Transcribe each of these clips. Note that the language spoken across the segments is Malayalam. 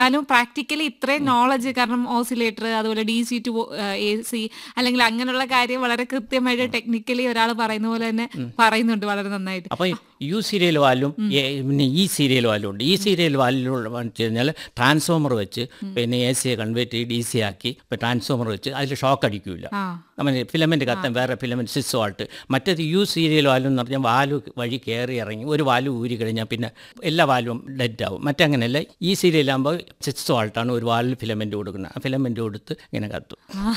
എന്നാലും പ്രാക്ടിക്കലി ഇത്രയും നോളജ് കാരണം ഓസിലേറ്റർ അതുപോലെ D C to A C അല്ലെങ്കിൽ അങ്ങനെയുള്ള കാര്യം വളരെ കൃത്യമായിട്ട് ടെക്നിക്കലി ഒരാൾ പറയുന്ന പോലെ തന്നെ പറയുന്നുണ്ട് വളരെ നന്നായിട്ട് അപ്പോൾ യു സീരിയൽ വാലും എ- പിന്നെ ഈ സീരിയൽ വാലും ഉണ്ട് ഈ സീരിയൽ വാലിലുള്ള വെച്ച് കഴിഞ്ഞാൽ ട്രാൻസ്ഫോമർ വെച്ച് പിന്നെ എ സിയെ കൺവേർട്ട് ചെയ്ത് ഡി സി ആക്കി ഇപ്പോൾ ട്രാൻസ്ഫോമർ വെച്ച് അതിൽ ഷോക്ക് അടിക്കില്ല ആ അങ്ങനെ ഫിലമെൻ്റ് കത്താൻ വേറെ ഫിലമെൻറ്റ് സിക്സ് വാൾട്ട് മറ്റേത് യു സീരിയൽ വാലും എന്ന് പറഞ്ഞാൽ വാലു വഴി കയറി ഇറങ്ങി ഒരു വാല് ഊരി കഴിഞ്ഞാൽ പിന്നെ എല്ലാ വാലും ഡെഡ് ആവും മറ്റങ്ങനെയല്ല ഈ സീരിയലാകുമ്പോൾ സിക്സ് വാൾട്ടാണ് ഒരു വാലിൽ ഫിലമെൻറ്റ് കൊടുക്കുന്നത് ആ ഫിലമെൻറ്റ് കൊടുത്ത് ഇങ്ങനെ കത്തും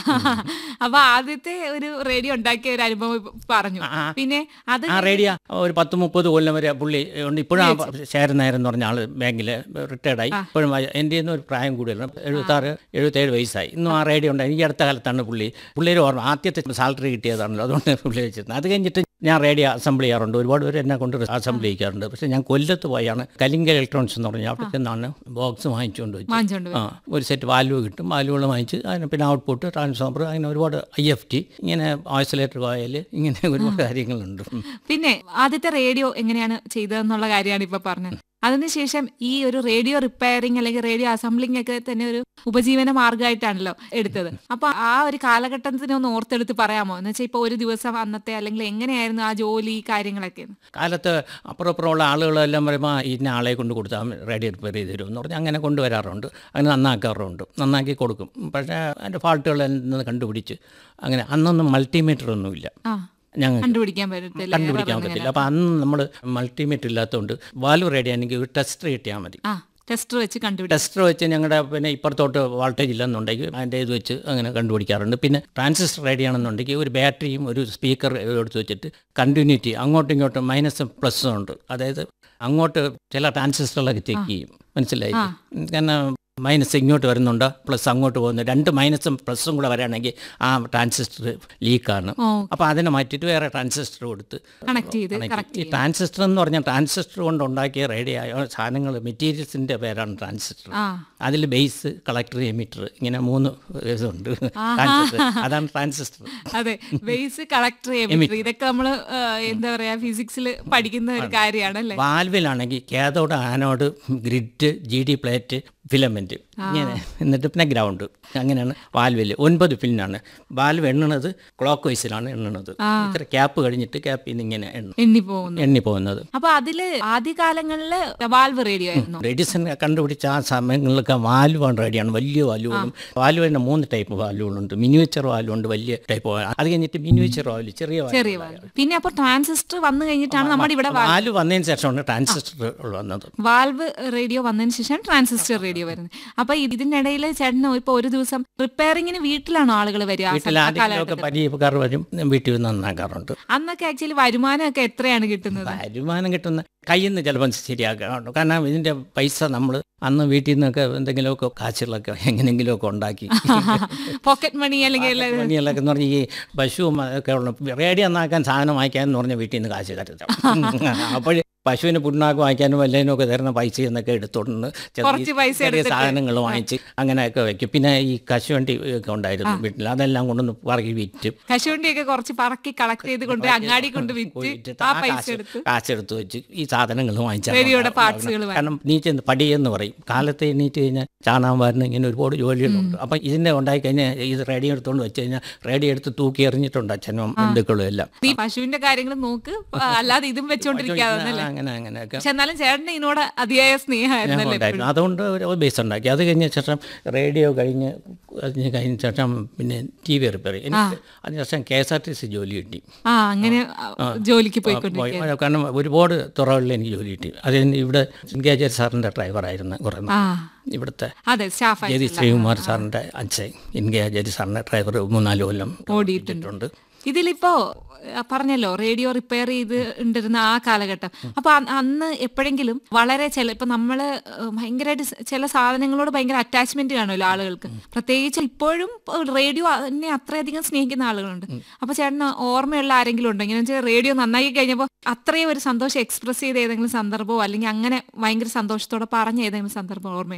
അപ്പൊ ആദ്യത്തെ ഒരു റേഡിയോ ഉണ്ടാക്കിയ ഒരു അനുഭവം ഇപ്പൊ പറഞ്ഞു പിന്നെ അത് ആ റേഡിയോ ഒരു പത്ത് മുപ്പത് കൊല്ലം വരെ പുള്ളി ഉണ്ട് ഇപ്പോഴും ആ ശേരൻ നായർ എന്ന് പറഞ്ഞ ആൾ ബാങ്കിൽ റിട്ടയർഡായി ഇപ്പോഴും ആ- എൻ്റെ നിന്ന് ഒരു പ്രായം കൂടുതലാണ് എഴുപത്താറ് എഴുപത്തേഴ് വയസ്സായി ഇന്നും ആ റേഡിയോ ഉണ്ട് എനിക്ക് അടുത്ത കാലത്താണ് പുള്ളി പുള്ളിയുടെ ഓർമ്മ ആദ്യത്തെ സാലറി കിട്ടിയതാണല്ലോ അതുകൊണ്ട് പുള്ളി വെച്ചിരുന്നത് അത് കഴിഞ്ഞിട്ട് ഞാൻ റേഡിയോ അസംബിൾ ചെയ്യാറുണ്ട് ഒരുപാട് പേര് എന്നെ കൊണ്ട് അസംബിൾ ചെയ്യിക്കാറുണ്ട് പക്ഷേ ഞാൻ കൊല്ലത്ത് പോയാണ് കലിംഗ ഇലക്ട്രോണിക്സ് എന്ന് പറഞ്ഞാൽ അവിടെ ചെന്നാണ് ബോക്സ് വാങ്ങിച്ചുകൊണ്ട് വെച്ച് വാങ്ങിച്ചോണ്ട് ആ ഒരു സെറ്റ് വാൽവ് കിട്ടും വാൽവുകൾ വാങ്ങിച്ച് അതിന് പിന്നെ ഔട്ട്പുട്ട് ട്രാൻസ്ഫോമർ അങ്ങനെ ഒരുപാട് ഐ എഫ് ടി ഇങ്ങനെ ഓയിസൊലേറ്റർ കോയൽ ഇങ്ങനെ ഒരുപാട് കാര്യങ്ങളുണ്ട് പിന്നെ ആദ്യത്തെ റേഡിയോ എങ്ങനെയാണ് ചെയ്തതെന്നുള്ള കാര്യമാണ് ഇപ്പൊ പറഞ്ഞത് അതിനുശേഷം ഈ ഒരു റേഡിയോ റിപ്പയറിംഗ് അല്ലെങ്കിൽ റേഡിയോ അസംബ്ലിംഗ് ഒക്കെ തന്നെ ഒരു ഉപജീവന മാർഗമായിട്ടാണല്ലോ എടുത്തത് അപ്പൊ ആ ഒരു കാലഘട്ടത്തിനെ ഒന്ന് ഓർത്തെടുത്ത് പറയാമോ എന്ന് വെച്ചാൽ ഇപ്പൊ ഒരു ദിവസം അന്നത്തെ അല്ലെങ്കിൽ എങ്ങനെയായിരുന്നു ആ ജോലി കാര്യങ്ങളൊക്കെ കാലത്ത് അപ്പുറം അപ്പുറമുള്ള ആളുകളെല്ലാം പറയുമ്പോൾ ഇന്ന ആളെ കൊണ്ട് കൊടുത്താൽ റെഡി റിപ്പയർ ചെയ്ത് തരും എന്ന് പറഞ്ഞാൽ അങ്ങനെ കൊണ്ടുവരാറുണ്ട് അങ്ങനെ നന്നാക്കാറുണ്ട് നന്നാക്കി കൊടുക്കും പക്ഷേ അതിൻ്റെ ഫാൾട്ടുകളെല്ലാം കണ്ടുപിടിച്ച് അങ്ങനെ അന്നൊന്നും മൾട്ടിമീറ്റർ ഒന്നുമില്ല ആ ഞങ്ങൾക്ക് കണ്ടുപിടിക്കാൻ പറ്റത്തില്ല കണ്ടുപിടിക്കാൻ പറ്റില്ല അപ്പോൾ അന്ന് നമ്മൾ മൾട്ടിമീറ്റർ ഇല്ലാത്തതുകൊണ്ട് വാൽവ് റെഡി ആണെങ്കിൽ ഒരു ടെസ്റ്റർ കിട്ടിയാൽ മതി ആ ടെസ്റ്റർ വെച്ച് കണ്ടുപിടിക്കും ടെസ്റ്റർ വെച്ച് ഞങ്ങളുടെ പിന്നെ ഇപ്പുറത്തോട്ട് വോൾട്ടേജ് ഇല്ലെന്നുണ്ടെങ്കിൽ അതിൻ്റെ ഇത് വെച്ച് അങ്ങനെ കണ്ടുപിടിക്കാറുണ്ട് പിന്നെ ട്രാൻസിസ്റ്റർ റെഡി ആണെന്നുണ്ടെങ്കിൽ ഒരു ബാറ്ററിയും ഒരു സ്പീക്കർ എടുത്ത് വെച്ചിട്ട് കണ്ടിന്യൂറ്റി അങ്ങോട്ടും ഇങ്ങോട്ടും മൈനസും പ്ലസ്സും ഉണ്ട് അതായത് അങ്ങോട്ട് ചില ട്രാൻസിസ്റ്ററുകളൊക്കെ ചെക്ക് ചെയ്യും മനസ്സിലായി കാരണം മൈനസ് ഇങ്ങോട്ട് വരുന്നുണ്ട് പ്ലസ് അങ്ങോട്ട് പോകുന്നു രണ്ട് മൈനസും പ്ലസും കൂടെ വരികയാണെങ്കിൽ ആ ട്രാൻസിസ്റ്റർ ലീക്കാണ് ഓ അപ്പോൾ അതിനെ മാറ്റിയിട്ട് വേറെ ട്രാൻസിസ്റ്റർ കൊടുത്ത് കണക്ട് ചെയ്ത് connect കറക്റ്റ് ചെയ്യും. ഈ ട്രാൻസിസ്റ്റർ എന്ന് പറഞ്ഞാൽ ട്രാൻസിസ്റ്റർ കൊണ്ട് ഉണ്ടാക്കിയ റേഡിയോ സാധനങ്ങൾ മെറ്റീരിയൽസിൻ്റെ പേരാണ് ട്രാൻസിസ്റ്റർ ആ അതിൽ ബേസ് കളക്ടർ എമിറ്റർ ഇങ്ങനെ മൂന്ന് ഇതുണ്ട് ട്രാൻസിസ്റ്റർ അതാണ് ട്രാൻസിസ്റ്റർ അതെ ബേസ് കളക്ടർ എമിറ്റർ ഇതൊക്കെ നമ്മൾ എന്താ പറയാ ഫിസിക്സിൽ പഠിക്കുന്ന ഒരു കാര്യമാണ് അല്ലേ വാൽവിലാണെങ്കിൽ cathode anode grid G D plate filament ഇങ്ങനെ എന്നിട്ട് പിന്നെ ഗ്രൗണ്ട് അങ്ങനെയാണ് വാൽവിൽ ഒൻപത് പിന്നാണ് വാൽവ് എണ്ണണത് ക്ലോക്ക് വൈസിലാണ് എണ്ണണത് ഇത്ര ക്യാപ്പ് കഴിഞ്ഞിട്ട് ക്യാപ്പിൽ നിന്ന് ഇങ്ങനെ എണ്ണും എണ്ണി പോകുന്നു എണ്ണി പോകുന്നത് അപ്പൊ അതില് ആദ്യകാലങ്ങളില് വാൽവ് റേഡിയോ ആയിരുന്നു റേഡിയസൺ കണ്ടുപിടിച്ച ആ സമയങ്ങളിലൊക്കെ വാൽവാണ് റെഡിയാണ് വലിയ വാൽവുകളും വാൽവ് തന്നെ മൂന്ന് ടൈപ്പ് വാൽവുകളുണ്ട് മിനിവേച്ചർ വാൽവുണ്ട് വലിയ ടൈപ്പ് അത് കഴിഞ്ഞിട്ട് മിനിവേച്ചർ വാൽവ് ചെറിയ valve. ചെറിയ വാൽവ് പിന്നെ അപ്പൊ ട്രാൻസിസ്റ്റർ വന്നു കഴിഞ്ഞിട്ടാണ് നമ്മുടെ ഇവിടെ വാൽവ് വന്നതിന് ശേഷമാണ് ട്രാൻസിസ്റ്റർ വന്നത് വാൽവ് റേഡിയോ വന്നതിന് ശേഷം ട്രാൻസിസ്റ്റർ റേഡിയോ വരുന്നത് അപ്പൊ ഇതിനിടയിൽ ചേട്ടന് ഇപ്പൊ ഒരു ദിവസം റിപ്പയറിങ്ങിന് വീട്ടിലാണോ ആളുകൾ വരിക ആ വീട്ടിൽ സമ- ആ ആരെങ്കിലുമൊക്കെ കാലഘട്ടത്തിൽ പരിചയക്കാർ വരും വീട്ടിൽ നിന്ന് നന്നാക്കാറുണ്ട് അന്നൊക്കെ ആക്ച്വലി വരുമാനമൊക്കെ എത്രയാണ് കിട്ടുന്നത് വരുമാനം കിട്ടുന്ന കയ്യിൽ നിന്ന് ചിലപ്പം ശരിയാക്കാറുണ്ട് കാരണം ഇതിൻ്റെ പൈസ നമ്മൾ അന്ന് വീട്ടിൽ നിന്നൊക്കെ എന്തെങ്കിലുമൊക്കെ കാശുകളൊക്കെ എങ്ങനെയെങ്കിലുമൊക്കെ ഉണ്ടാക്കി പോക്കറ്റ് മണി അല്ലെങ്കിൽ പണികളൊക്കെ എന്ന് പറഞ്ഞാൽ ഈ പശുവും ഒക്കെ ഉള്ള റേഡിയോ നന്നാക്കാൻ സാധനം വാങ്ങിക്കാൻ എന്ന് പറഞ്ഞാൽ വീട്ടിൽ നിന്ന് കാശ് തരുന്നത് അപ്പോൾ പശുവിന് പുണ്ണാക്ക് വാങ്ങിക്കാനും വല്ലതിനും ഒക്കെ തരുന്ന പൈസ എന്നൊക്കെ എടുത്തോണ്ട് ചെറിയ- കുറച്ച് പൈസ ചെറിയ എടുത്തിട്ട്. സാധനങ്ങൾ വാങ്ങിച്ച് അങ്ങനെയൊക്കെ വെക്കും പിന്നെ ഈ കശുവണ്ടി ഒക്കെ ഉണ്ടായിരുന്നു വീട്ടിൽ അതെല്ലാം കൊണ്ടൊന്ന് പറക്കി വിറ്റ് കശുവണ്ടിയൊക്കെ കുറച്ച് പറക്കി കളക്ട് ചെയ്ത് കൊണ്ട് അങ്ങാടി കൊണ്ട് വിറ്റ് പോയിട്ട് ആ ആ പൈസ കാശ് എടുത്ത് കാശെടുത്ത് വെച്ച് ഈ സാധനങ്ങൾ വാങ്ങിച്ചാൽ റേഡിയോയുടെ പാർട്സുകൾ കാരണം നീച്ച് പടിയെന്ന് പറയും കാലത്ത് എണീറ്റ് കഴിഞ്ഞാൽ ചാണാൻ വരുന്ന ഇങ്ങനെ ഒരുപാട് ജോലികളുണ്ട് അപ്പം ഇതിൻ്റെ ഉണ്ടായി കഴിഞ്ഞാൽ ഇത് റേഡിയോ എടുത്തുകൊണ്ട് വെച്ച് കഴിഞ്ഞാൽ റേഡിയോ എടുത്ത് തൂക്കി എറിഞ്ഞിട്ടുണ്ട് അച്ഛനും ബന്ധുക്കളും എല്ലാം ഈ പശുവിന്റെ കാര്യങ്ങൾ നോക്ക് ആ, അല്ലാതെ ഇതും വെച്ചോണ്ടിരിക്കാതെ അങ്ങനെ അങ്ങനെയൊക്കെ പക്ഷെ എന്നാലും ചേട്ടന് ഇതിനോട് അതിയായ സ്നേഹമായിരുന്നല്ലേ ഉണ്ടായിരുന്നു അതുകൊണ്ട് ഒരു ബേസ് ഉണ്ടാക്കി അത് കഴിഞ്ഞ ശേഷം റേഡിയോ കഴിഞ്ഞ് അതിന് കഴിഞ്ഞ ശേഷം പിന്നെ ടി വി റിപ്പയർ എനിക്ക് അതിനുശേഷം K S R T C ജോലി കിട്ടി ആ അങ്ങനെ ആ, ജോലിക്ക് പോയിക്കൊണ്ടിരിക്കുക പോയി. കാരണം ഒരുപാട് തുറകളിൽ എനിക്ക് ജോലി കിട്ടി അത് ഇവിടെ ഗേജർ സാറിൻ്റെ ഡ്രൈവറായിരുന്നു കുറേ നാൾ. ആ ഇവിടുത്തെ അതെ സ്റ്റാഫ് ജയതി ശ്രീകുമാർ സാറിൻ്റെ അച്ഛൻ ഇൻകെ ജയതി സാറിൻ്റെ ഡ്രൈവർ മൂന്നാല് കൊല്ലം ഓടിയിട്ടുണ്ട് ഇതിലിപ്പോ ആ, പറഞ്ഞല്ലോ റേഡിയോ റിപ്പയർ ചെയ്ത് ഉണ്ടിരുന്ന ആ കാലഘട്ടം അപ്പൊ അ- അന്ന് എപ്പോഴെങ്കിലും വളരെ ചില ഇപ്പൊ നമ്മള് ഏഹ്, ഭയങ്കരമായിട്ട് സ് ചില സാധനങ്ങളോട് ഭയങ്കര അറ്റാച്ച്മെന്റ് കാണുമല്ലോ ആളുകൾക്ക് പ്രത്യേകിച്ച് ഇപ്പോഴും റേഡിയോ എന്നെ അത്രയധികം സ്നേഹിക്കുന്ന ആളുകളുണ്ട് അപ്പൊ ചേട്ടന് ഓർമ്മയുള്ള ആരെങ്കിലും ഉണ്ടോ ഇങ്ങനെ വെച്ചാൽ റേഡിയോ നന്നാക്കി കഴിഞ്ഞപ്പോൾ അത്രയും ഒരു സന്തോഷം എക്സ്പ്രസ് ചെയ്ത ഏതെങ്കിലും സന്ദർഭമോ അല്ലെങ്കിൽ അങ്ങനെ ഭയങ്കര സന്തോഷത്തോടെ പറഞ്ഞ ഏതെങ്കിലും സന്ദർഭം ഓർമ്മയുണ്ടോ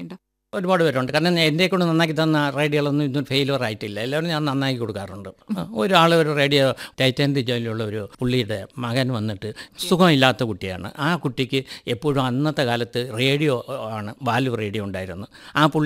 ഒരുപാട് പേരുണ്ട് കാരണം എൻ്റെ കൊണ്ട് നന്നാക്കി തന്ന റേഡിയോകളൊന്നും ഇന്നും ഫെയിലുവർ ആയിട്ടില്ല എല്ലാവരും ഞാൻ നന്നാക്കി കൊടുക്കാറുണ്ട് ഒരാൾ ഒരു റേഡിയോ ടൈറ്റാൻ്റെ ജോലിയുള്ള ഒരു പുള്ളിയുടെ മകൻ വന്നിട്ട് സുഖമില്ലാത്ത കുട്ടിയാണ് ആ കുട്ടിക്ക് എപ്പോഴും അന്നത്തെ കാലത്ത് റേഡിയോ ആണ് വാൽവ് റേഡിയോ ഉണ്ടായിരുന്നു ആ പുള്ളി